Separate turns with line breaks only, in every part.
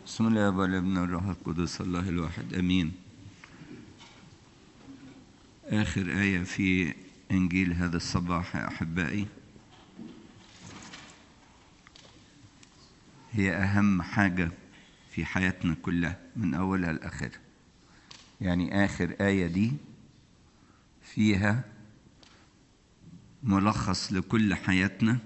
بسم الله والابن والروح القدس الله الواحد امين اخر ايه في انجيل هذا الصباح يا احبائي هي اهم حاجه في حياتنا كلها من اولها لاخرها يعني اخر ايه دي فيها ملخص لكل حياتنا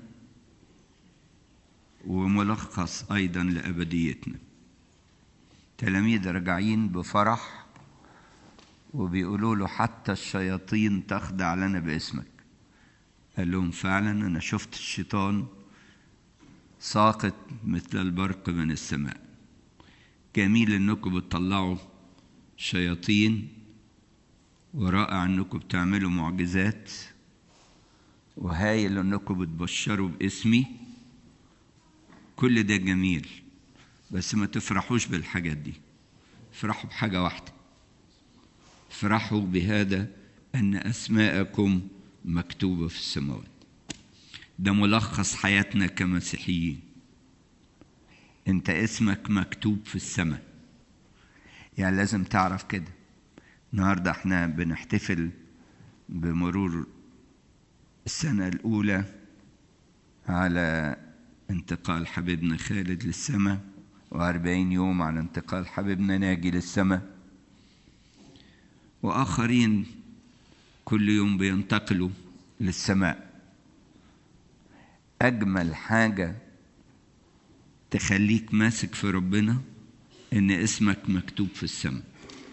وملخص ايضا لابديتنا تلاميذ راجعين بفرح وبيقولوا له حتى الشياطين تخضع لنا باسمك قال لهم فعلا انا شفت الشيطان ساقط مثل البرق من السماء جميل انكم بتطلعوا شياطين ورائع انكم بتعملوا معجزات وهايل انكم بتبشروا باسمي كل ده جميل بس ما تفرحوش بالحاجات دي افرحوا بحاجة واحدة افرحوا بهذا أن أسماءكم مكتوبة في السماوات ده ملخص حياتنا كمسيحيين انت اسمك مكتوب في السماء يعني لازم تعرف كده النهاردة احنا بنحتفل بمرور السنة الأولى على انتقال حبيبنا خالد للسماء وأربعين يوم على انتقال حبيبنا ناجي للسماء وآخرين كل يوم بينتقلوا للسماء أجمل حاجة تخليك ماسك في ربنا إن اسمك مكتوب في السماء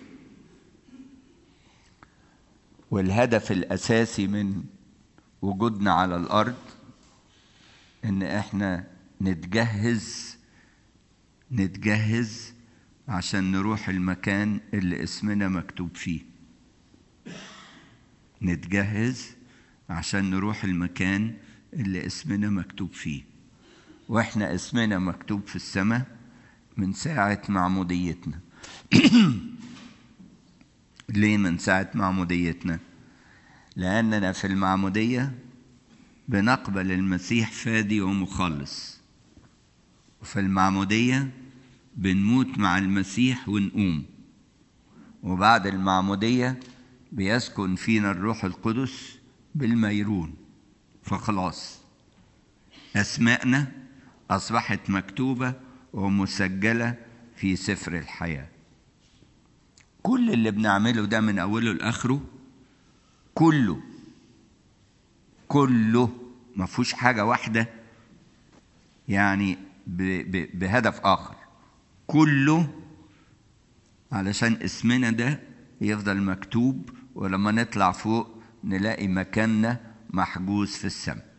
والهدف الأساسي من وجودنا على الأرض إن إحنا نتجهز نتجهز عشان نروح المكان اللي اسمنا مكتوب فيه نتجهز عشان نروح المكان اللي اسمنا مكتوب فيه واحنا اسمنا مكتوب في السماء من ساعة معموديتنا ليه من ساعة معموديتنا لأننا في المعمودية بنقبل المسيح فادي ومخلص وفي المعمودية بنموت مع المسيح ونقوم وبعد المعمودية بيسكن فينا الروح القدس بالميرون فخلاص أسماءنا أصبحت مكتوبة ومسجلة في سفر الحياة كل اللي بنعمله ده من أوله لآخره كله كله ما فيهوش حاجة واحدة يعني بهدف آخر كله علشان اسمنا ده يفضل مكتوب ولما نطلع فوق نلاقي مكاننا محجوز في السماء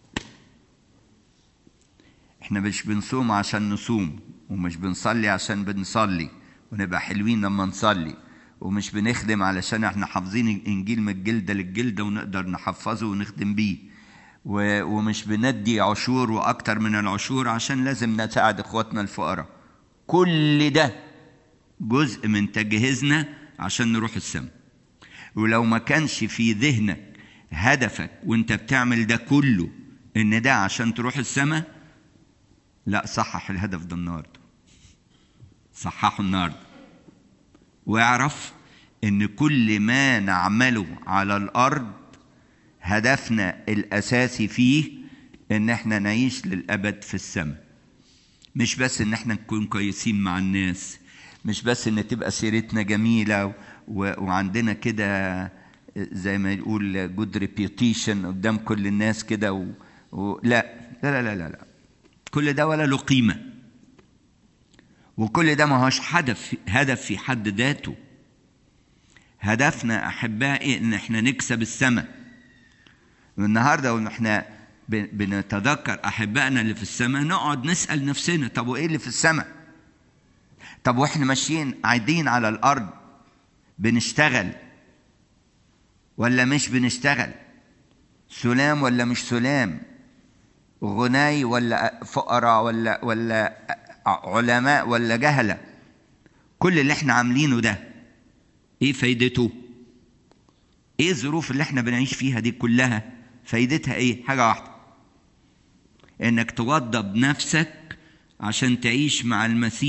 احنا مش بنصوم عشان نصوم ومش بنصلي عشان بنصلي ونبقى حلوين لما نصلي ومش بنخدم علشان احنا حافظين الانجيل من الجلده للجلده ونقدر نحفظه ونخدم بيه ومش بندي عشور واكتر من العشور عشان لازم نساعد اخواتنا الفقراء كل ده جزء من تجهيزنا عشان نروح السماء ولو ما كانش في ذهنك هدفك وانت بتعمل ده كله ان ده عشان تروح السماء لا صحح الهدف ده النهارده صححه النهارده واعرف ان كل ما نعمله على الارض هدفنا الاساسي فيه ان احنا نعيش للابد في السماء مش بس ان احنا نكون كويسين مع الناس مش بس ان تبقى سيرتنا جميله و... وعندنا كده زي ما يقول جود ريبيوتيشن قدام كل الناس كده و... و... لا لا لا لا لا كل ده ولا له قيمه وكل ده ما هوش هدف هدف في حد ذاته هدفنا احبائي ان احنا نكسب السماء والنهارده واحنا بنتذكر احبائنا اللي في السماء نقعد نسال نفسنا طب وايه اللي في السماء طب واحنا ماشيين قاعدين على الارض بنشتغل ولا مش بنشتغل سلام ولا مش سلام غناي ولا فقراء ولا ولا علماء ولا جهله كل اللي احنا عاملينه ده ايه فايدته ايه الظروف اللي احنا بنعيش فيها دي كلها فايدتها ايه حاجه واحده انك توضب نفسك عشان تعيش مع المسيح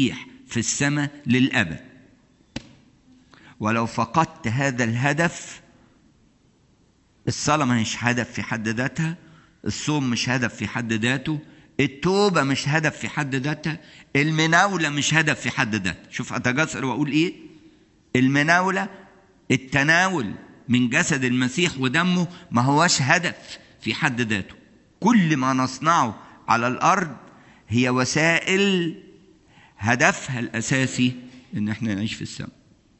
في السماء للأبد ولو فقدت هذا الهدف الصلاة مش هدف في حد ذاتها الصوم مش هدف في حد ذاته التوبة مش هدف في حد ذاتها المناولة مش هدف في حد ذاتها شوف أتجسر وأقول إيه المناولة التناول من جسد المسيح ودمه ما هوش هدف في حد ذاته كل ما نصنعه على الأرض هي وسائل هدفها الأساسي إن احنا نعيش في السماء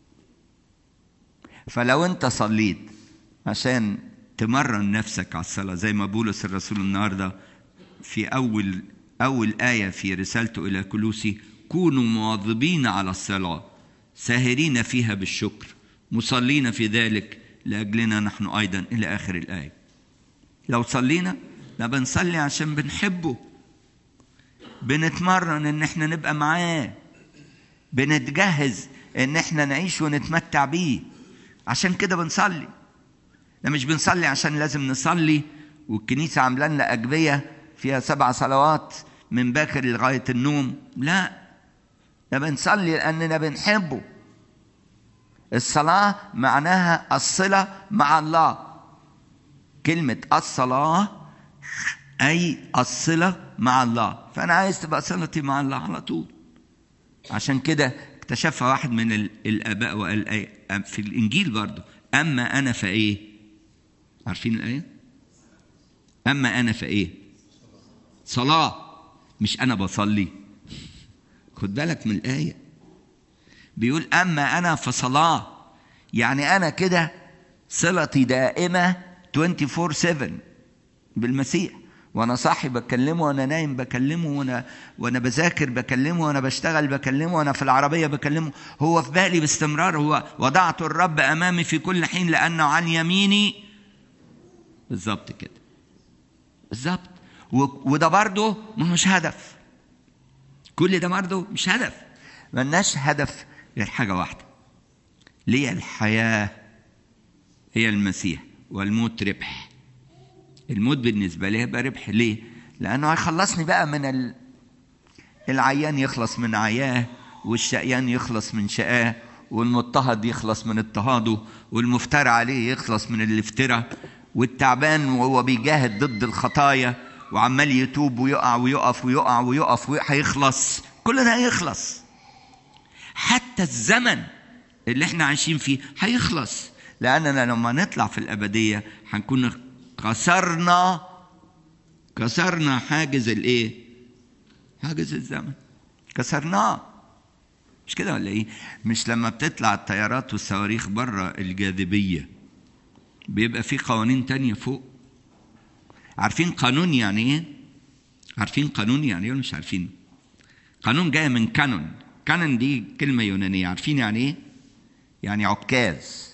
فلو أنت صليت عشان تمرن نفسك على الصلاة زي ما بولس الرسول النهارده في أول أول آية في رسالته إلى كلوسي كونوا مواظبين على الصلاة ساهرين فيها بالشكر مصلين في ذلك لأجلنا نحن أيضا إلى آخر الآية لو صلينا لا بنصلي عشان بنحبه بنتمرن ان احنا نبقى معاه بنتجهز ان احنا نعيش ونتمتع بيه عشان كده بنصلي لا مش بنصلي عشان لازم نصلي والكنيسة عاملة لنا أجبية فيها سبع صلوات من باكر لغاية النوم لا ده بنصلي لأننا بنحبه الصلاة معناها الصلة مع الله كلمة الصلاة أي الصلة مع الله فأنا عايز تبقى صلتي مع الله على طول عشان كده اكتشفها واحد من الآباء وقال أي في الإنجيل برضه أما أنا فإيه عارفين الآية أما أنا فإيه صلاة مش أنا بصلي خد بالك من الآية بيقول أما أنا فصلاة يعني أنا كده صلتي دائمة 24/7 بالمسيح وانا صاحي بكلمه وانا نايم بكلمه وانا وانا بذاكر بكلمه وانا بشتغل بكلمه وانا في العربيه بكلمه هو في بالي باستمرار هو وضعت الرب امامي في كل حين لانه عن يميني بالظبط كده بالظبط وده برضه ما هوش هدف كل ده برضه مش هدف ملناش هدف غير حاجه واحده ليه الحياه هي المسيح والموت ربح الموت بالنسبه لي هيبقى ربح ليه لانه هيخلصني بقى من ال... العيان يخلص من عياه والشقيان يخلص من شقاه والمضطهد يخلص من اضطهاده والمفترى عليه يخلص من الافتراء والتعبان وهو بيجاهد ضد الخطايا وعمال يتوب ويقع ويقف ويقع ويقف هيخلص كل ده هيخلص حتى الزمن اللي احنا عايشين فيه هيخلص لاننا لما نطلع في الابديه هنكون كسرنا كسرنا حاجز الايه حاجز الزمن كسرناه مش كده ولا ايه مش لما بتطلع الطيارات والصواريخ بره الجاذبيه بيبقى في قوانين تانية فوق عارفين قانون يعني ايه عارفين قانون يعني ايه ولا مش عارفين قانون جاي من كانون كانون دي كلمه يونانيه عارفين يعني ايه يعني عكاز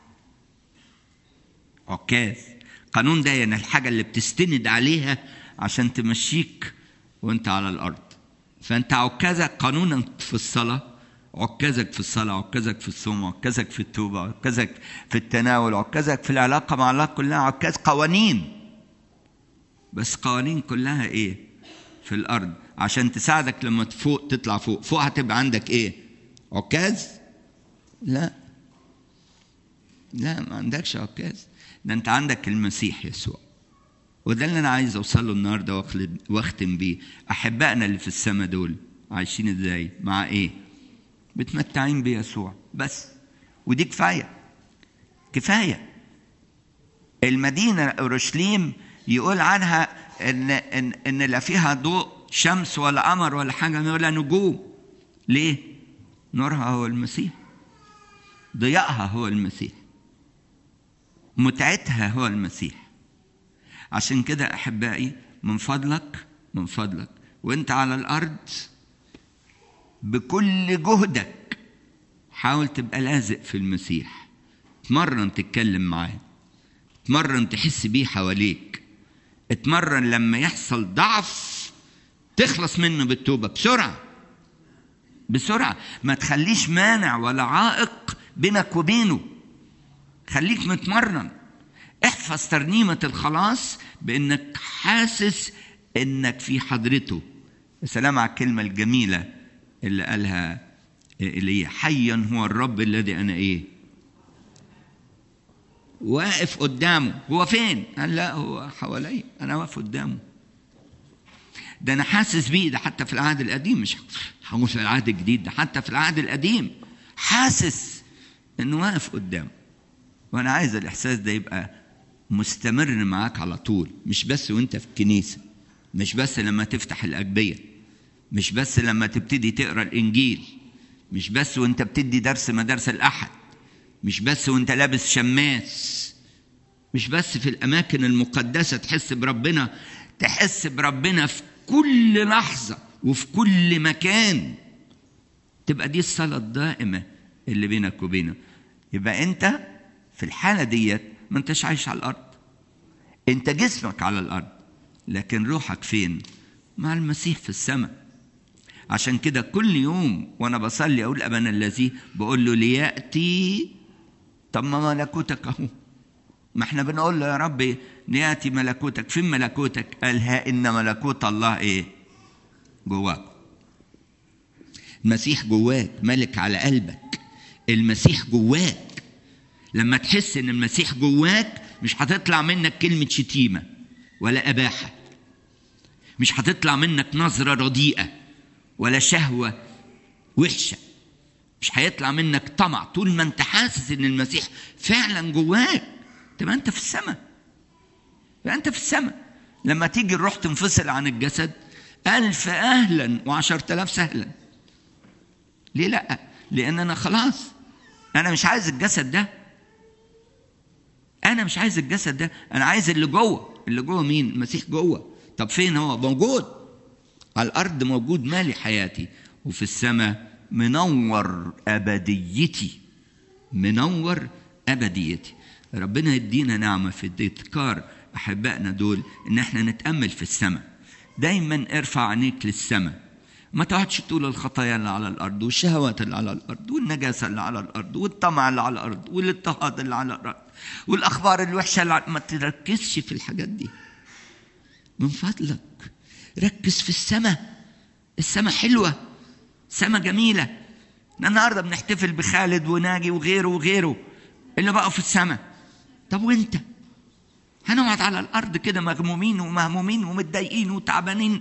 عكاز قانون ده يعني الحاجة اللي بتستند عليها عشان تمشيك وانت على الأرض فانت عكازك قانونا في الصلاة عكازك في الصلاة عكازك في الصوم عكازك في التوبة عكازك في التناول عكازك في العلاقة مع الله كلها عكاز قوانين بس قوانين كلها ايه في الأرض عشان تساعدك لما فوق تطلع فوق فوق هتبقى عندك ايه عكاز لا لا ما عندكش عكاز ده انت عندك المسيح يسوع وده اللي انا عايز اوصله النهارده واختم بيه احبائنا اللي في السماء دول عايشين ازاي مع ايه متمتعين بيسوع بس ودي كفايه كفايه المدينه اورشليم يقول عنها ان ان ان لا فيها ضوء شمس ولا قمر ولا حاجه ولا نجوم ليه نورها هو المسيح ضيائها هو المسيح متعتها هو المسيح عشان كده احبائي من فضلك من فضلك وانت على الارض بكل جهدك حاول تبقى لازق في المسيح اتمرن تتكلم معاه اتمرن تحس بيه حواليك اتمرن لما يحصل ضعف تخلص منه بالتوبة بسرعة بسرعة ما تخليش مانع ولا عائق بينك وبينه خليك متمرن احفظ ترنيمة الخلاص بانك حاسس انك في حضرته سلام على الكلمة الجميلة اللي قالها ايليا حيا هو الرب الذي انا ايه واقف قدامه هو فين قال لا هو حواليا انا واقف قدامه ده انا حاسس بيه ده حتى في العهد القديم مش هقول في العهد الجديد ده حتى في العهد القديم حاسس انه واقف قدامه وانا عايز الاحساس ده يبقى مستمر معاك على طول مش بس وانت في الكنيسه مش بس لما تفتح الاجبيه مش بس لما تبتدي تقرا الانجيل مش بس وانت بتدي درس مدارس الاحد مش بس وانت لابس شماس مش بس في الاماكن المقدسه تحس بربنا تحس بربنا في كل لحظه وفي كل مكان تبقى دي الصلاه الدائمه اللي بينك وبينه يبقى انت في الحاله ديت ما انتش عايش على الارض انت جسمك على الارض لكن روحك فين مع المسيح في السماء عشان كده كل يوم وانا بصلي اقول ابانا الذي بقول له لياتي طب ما ملكوتك اهو ما احنا بنقول له يا رب لياتي ملكوتك فين ملكوتك قال ها ان ملكوت الله ايه جواك المسيح جواك ملك على قلبك المسيح جواك لما تحس ان المسيح جواك مش هتطلع منك كلمة شتيمة ولا أباحة مش هتطلع منك نظرة رديئة ولا شهوة وحشة مش هيطلع منك طمع طول ما انت حاسس ان المسيح فعلا جواك تبقى انت في السماء تبقى انت في السماء لما تيجي الروح تنفصل عن الجسد ألف أهلا وعشرة آلاف سهلا ليه لأ لأن أنا خلاص أنا مش عايز الجسد ده أنا مش عايز الجسد ده أنا عايز اللي جوه اللي جوه مين المسيح جوه طب فين هو موجود على الأرض موجود مالي حياتي وفي السماء منور أبديتي منور أبديتي ربنا يدينا نعمة في الذكار أحبائنا دول إن احنا نتأمل في السماء دايما ارفع عينيك للسماء ما تقعدش تقول الخطايا اللي على الارض والشهوات اللي على الارض والنجاسه اللي على الارض والطمع اللي على الارض والاضطهاد اللي على الارض والاخبار الوحشه اللي على... ما تركزش في الحاجات دي من فضلك ركز في السماء السماء حلوه السماء جميله النهارده بنحتفل بخالد وناجي وغيره وغيره اللي بقوا في السماء طب وانت هنقعد على الارض كده مغمومين ومهمومين ومتضايقين وتعبانين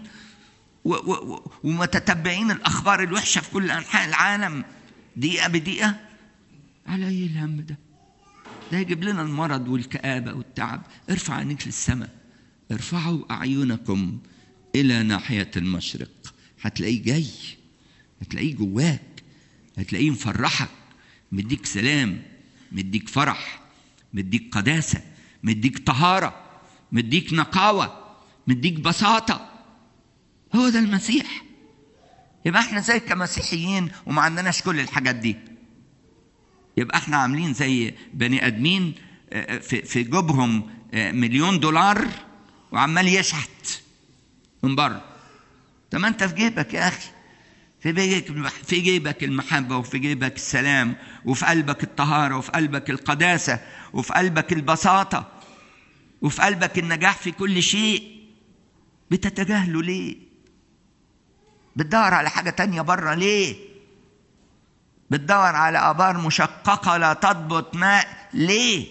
ومتتبعين الاخبار الوحشه في كل انحاء العالم دقيقه بدقيقه على ايه الهم ده ده يجيب لنا المرض والكآبة والتعب ارفع عينيك للسماء ارفعوا أعينكم إلى ناحية المشرق هتلاقيه جاي هتلاقيه جواك هتلاقيه مفرحك مديك سلام مديك فرح مديك قداسة مديك طهارة مديك نقاوة مديك بساطة هو ده المسيح يبقى احنا زي كمسيحيين وما عندناش كل الحاجات دي يبقى احنا عاملين زي بني ادمين في في جيبهم مليون دولار وعمال يشحت من بره طب ما انت في جيبك يا اخي في جيبك في جيبك المحبه وفي جيبك السلام وفي قلبك الطهاره وفي قلبك القداسه وفي قلبك البساطه وفي قلبك النجاح في كل شيء بتتجاهله ليه بتدور على حاجه تانية بره ليه بتدور على ابار مشققه لا تضبط ماء ليه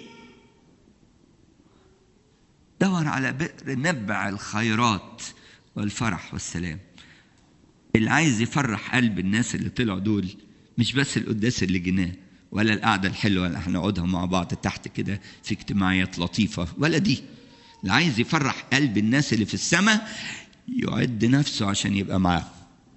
دور على بئر نبع الخيرات والفرح والسلام اللي عايز يفرح قلب الناس اللي طلعوا دول مش بس القداس اللي جناه ولا القعده الحلوه اللي هنقعدها مع بعض تحت كده في اجتماعيات لطيفه ولا دي اللي عايز يفرح قلب الناس اللي في السماء يعد نفسه عشان يبقى معاهم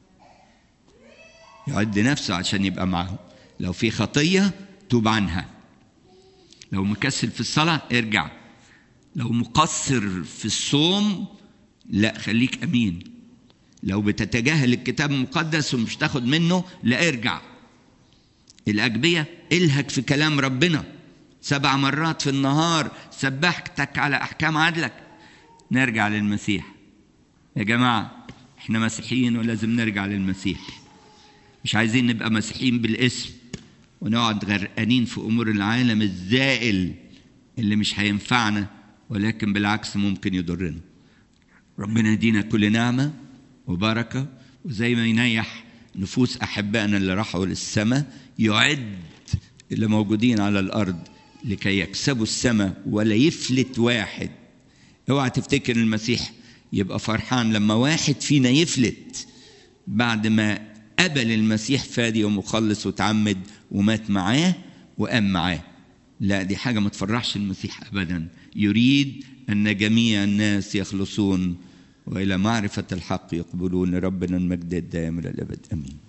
يعد نفسه عشان يبقى معاهم لو في خطية توب عنها لو مكسل في الصلاة ارجع لو مقصر في الصوم لا خليك أمين لو بتتجاهل الكتاب المقدس ومش تاخد منه لا ارجع الأجبية الهك في كلام ربنا سبع مرات في النهار سبحتك على أحكام عدلك نرجع للمسيح يا جماعة احنا مسيحيين ولازم نرجع للمسيح مش عايزين نبقى مسيحيين بالاسم ونقعد غرقانين في امور العالم الزائل اللي مش هينفعنا ولكن بالعكس ممكن يضرنا ربنا يدينا كل نعمه وبركه وزي ما ينيح نفوس أحبائنا اللي راحوا للسماء يعد اللي موجودين على الأرض لكي يكسبوا السماء ولا يفلت واحد اوعى تفتكر المسيح يبقى فرحان لما واحد فينا يفلت بعد ما قبل المسيح فادي ومخلص وتعمد ومات معاه وقام معاه لا دي حاجة ما تفرحش المسيح أبدا يريد أن جميع الناس يخلصون وإلى معرفة الحق يقبلون ربنا المجد الدائم إلى الأبد أمين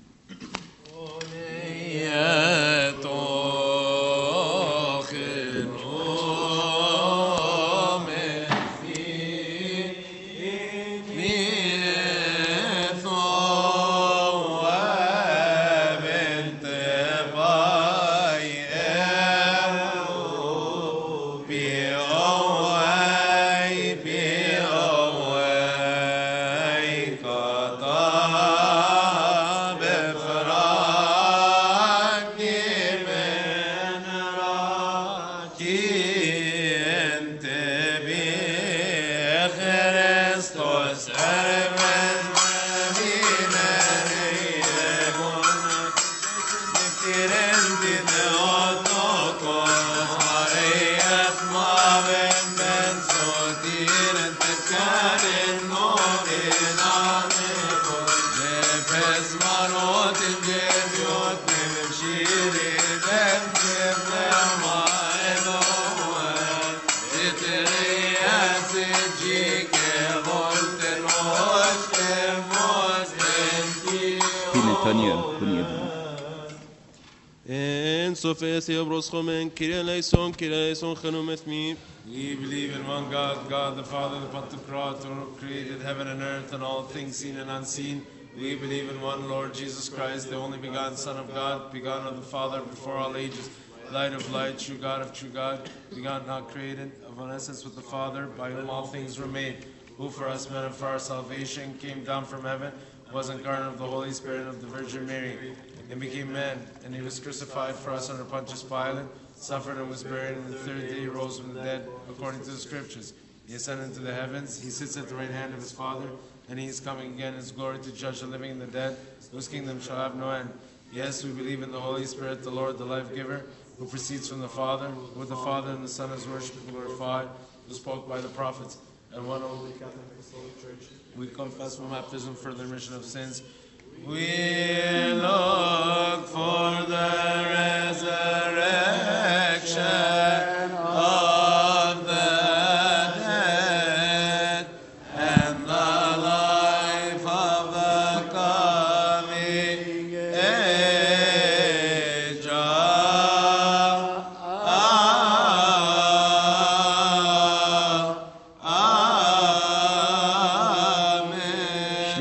En sofes ebros chomen, Kyrie eleison, Kyrie eleison, chenumet mi.
We believe in one God, God the Father, the Pantocrator, who created heaven and earth and all things seen and unseen. We believe in one Lord Jesus Christ, the only begotten Son of God, begotten of the Father before all ages, light of light, true God of true God, begotten, not created, of one essence with the Father, by whom all things were made, who for us men and for our salvation came down from heaven, was incarnate of the Holy Spirit and of the Virgin Mary, and became man, and he was crucified for us under Pontius Pilate, suffered and was buried, and the third day he rose from the dead, according to the Scriptures. He ascended into the heavens, he sits at the right hand of his Father, and he is coming again in his glory to judge the living and the dead, whose kingdom shall have no end. Yes, we believe in the Holy Spirit, the Lord, the life giver, who proceeds from the Father, who with the Father and the Son is worshipped and glorified, who spoke by the prophets, and one only Catholic Apostolic Church. We confess from baptism for the remission of sins. We look for the resurrection of the dead and the life of the coming age. Amen.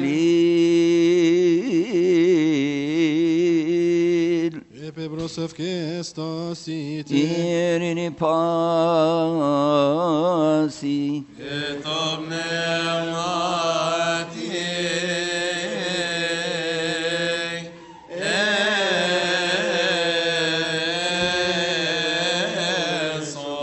Schlier,
Epebrosef kestasite.
irini pasi,
Et omnem